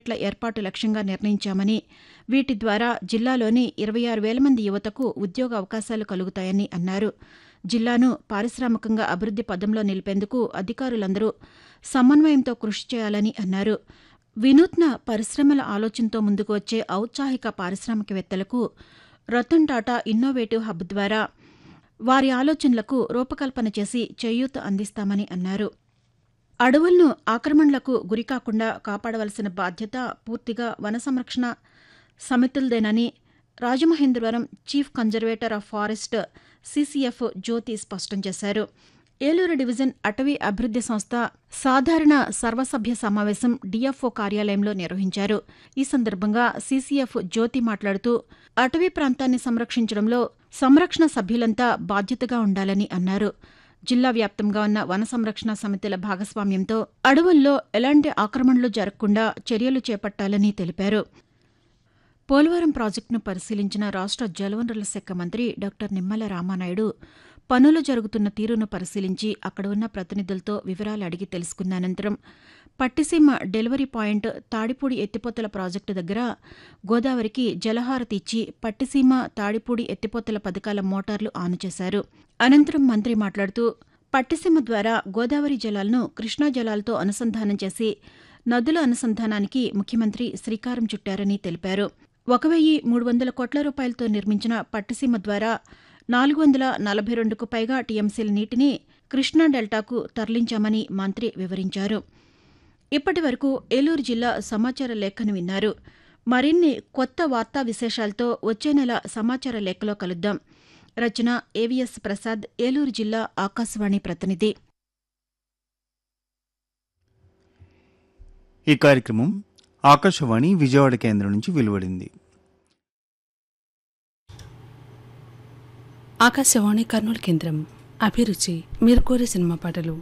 ల ఏర్పాటు లక్ష్యంగా నిర్ణయించామని వీటి ద్వారా జిల్లాలోని ఇరవై ఆరు వేల మంది యువతకు ఉద్యోగ అవకాశాలు కలుగుతాయని అన్నారు జిల్లాను పారిశ్రామికంగా అభివృద్ది పదంలో నిలిపేందుకు అధికారులందరూ సమన్వయంతో కృషి చేయాలని అన్నారు వినూత్న పరిశ్రమల ఆలోచనతో ముందుకు వచ్చే ఔత్సాహిక పారిశ్రామికవేత్తలకు రతన్ టాటా ఇన్నోవేటివ్ హబ్ ద్వారా వారి ఆలోచనలకు రూపకల్పన చేసి చేయూత అందిస్తామని అన్నారు అడవులను ఆక్రమణలకు గురికాకుండా కాపాడవలసిన బాధ్యత పూర్తిగా వన సంరక్షణ సమితులదేనని Rajamahendravaram chief conservator of forest CCF Jyothi స్పష్టం చేశారు ఏలూరు డివిజన్ అటవీ అభివృద్ది సంస్థ సాధారణ సర్వసభ్య సమావేశం డీఎఫ్ఓ కార్యాలయంలో నిర్వహించారు ఈ సందర్భంగా సీసీఎఫ్ జ్యోతి మాట్లాడుతూ అటవీ ప్రాంతాన్ని సంరక్షించడంలో సంరక్షణ సభ్యులంతా బాధ్యతగా ఉండాలని అన్నారు జిల్లా వ్యాప్తంగా ఉన్న వన సంరక్షణ సమితుల భాగస్వామ్యంతో అడవుల్లో ఎలాంటి ఆక్రమణలు జరగకుండా చర్యలు చేపట్టాలని తెలిపారు పోలవరం ప్రాజెక్టును పరిశీలించిన రాష్ట్ర జలవనరుల శాఖ మంత్రి డాక్టర్ నిమ్మల రామానాయుడు పనులు జరుగుతున్న తీరును పరిశీలించి అక్కడ ఉన్న ప్రతినిధులతో వివరాలు అడిగి తెలుసుకున్న అనంతరం పట్టిసీమ డెలివరీ పాయింట్ తాడిపూడి ఎత్తిపోతల ప్రాజెక్టు దగ్గర గోదావరికి జలహారతి ఇచ్చి పట్టిసీమ తాడిపూడి ఎత్తిపోతల పథకాల మోటార్లు ఆను చేశారు అనంతరం మంత్రి మాట్లాడుతూ పట్టిసీమ ద్వారా గోదావరి జలాలను కృష్ణా జలాలతో అనుసంధానం చేసి నదుల అనుసంధానానికి ముఖ్యమంత్రి శ్రీకారం చుట్టారని తెలిపారు ఒక వెయ్యి మూడు వందల కోట్ల రూపాయలతో నిర్మించిన పట్టిసీమ ద్వారా నాలుగు వందల నలభై రెండుకు పైగా టీఎంసీల నీటిని కృష్ణా డెల్టాకు తరలించామని మంత్రి వివరించారు ఇప్పటి వరకు ఏలూరు జిల్లా సమాచార లేఖను విన్నారు మరిన్ని కొత్త వార్తా విశేషాలతో వచ్చే నెల సమాచార లేఖలో కలుద్దాం రచన ఏవిఎస్ ప్రసాద్ ఏలూరు జిల్లా ఆకాశవాణి ప్రతినిధి ఈ కార్యక్రమం ఆకాశవాణి విజయవాడ కేంద్రం నుంచి వెలువడింది ఆకాశవాణి కర్నూలు కేంద్రం అభిరుచి మీరు కోరే సినిమా పాటలు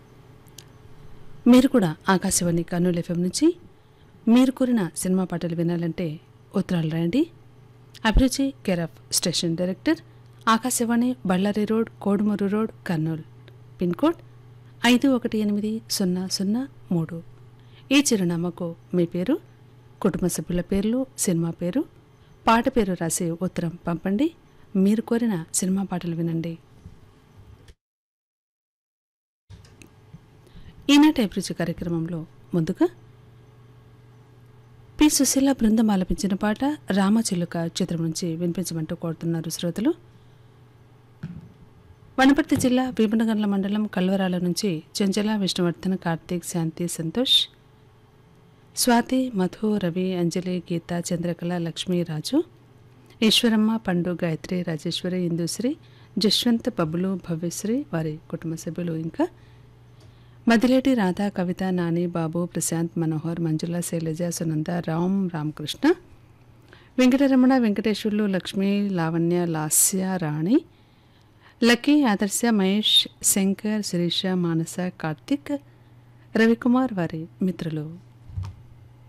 మీరు కూడా ఆకాశవాణి కర్నూలు ఎఫ్ఎం నుంచి మీరు కోరిన సినిమా పాటలు వినాలంటే ఉత్తరాలు రాయండి అభిరుచి care of station director Akashvani Ballari road Kodumuru road Kurnool pin code ఐదు ఒకటి ఎనిమిది సున్నా సున్నా మూడు ఈ చిరునామాకు మీ పేరు కుటుంబ సభ్యుల పేర్లు సినిమా పేరు పాట పేరు రాసి ఉత్తరం పంపండి మీరు కోరిన సినిమా పాటలు వినండి ఈనాటి అభిరుచి కార్యక్రమంలో ముందుగా పి సుశీల బృందం ఆలపించిన పాట రామచిలుక చిత్రం నుంచి వినిపించమంటూ కోరుతున్నారు శ్రోతలు వనపర్తి జిల్లా భీమనగర్ల మండలం కల్వరాల నుంచి చెంచల విష్ణువర్ధన్ కార్తీక్ శాంతి సంతోష్ స్వాతి మధు రవి అంజలి గీత చంద్రకళ లక్ష్మీ రాజు ఈశ్వరమ్మ పండు గాయత్రి రాజేశ్వరి ఇందుశ్రీ జశ్వంత్ బబులు భవ్యశ్రీ వారి కుటుంబ సభ్యులు ఇంకా మదిలేటి రాధా కవిత నాని బాబు ప్రశాంత్ మనోహర్ మంజుల శైలజ సునంద రామ్ రామకృష్ణ వెంకటరమణ వెంకటేశ్వర్లు లక్ష్మీ లావణ్య లాస్య రాణి లక్కీ ఆదర్శ మహేష్ శంకర్ శిరీష మానస కార్తిక్ రవికుమార్ వారి మిత్రులు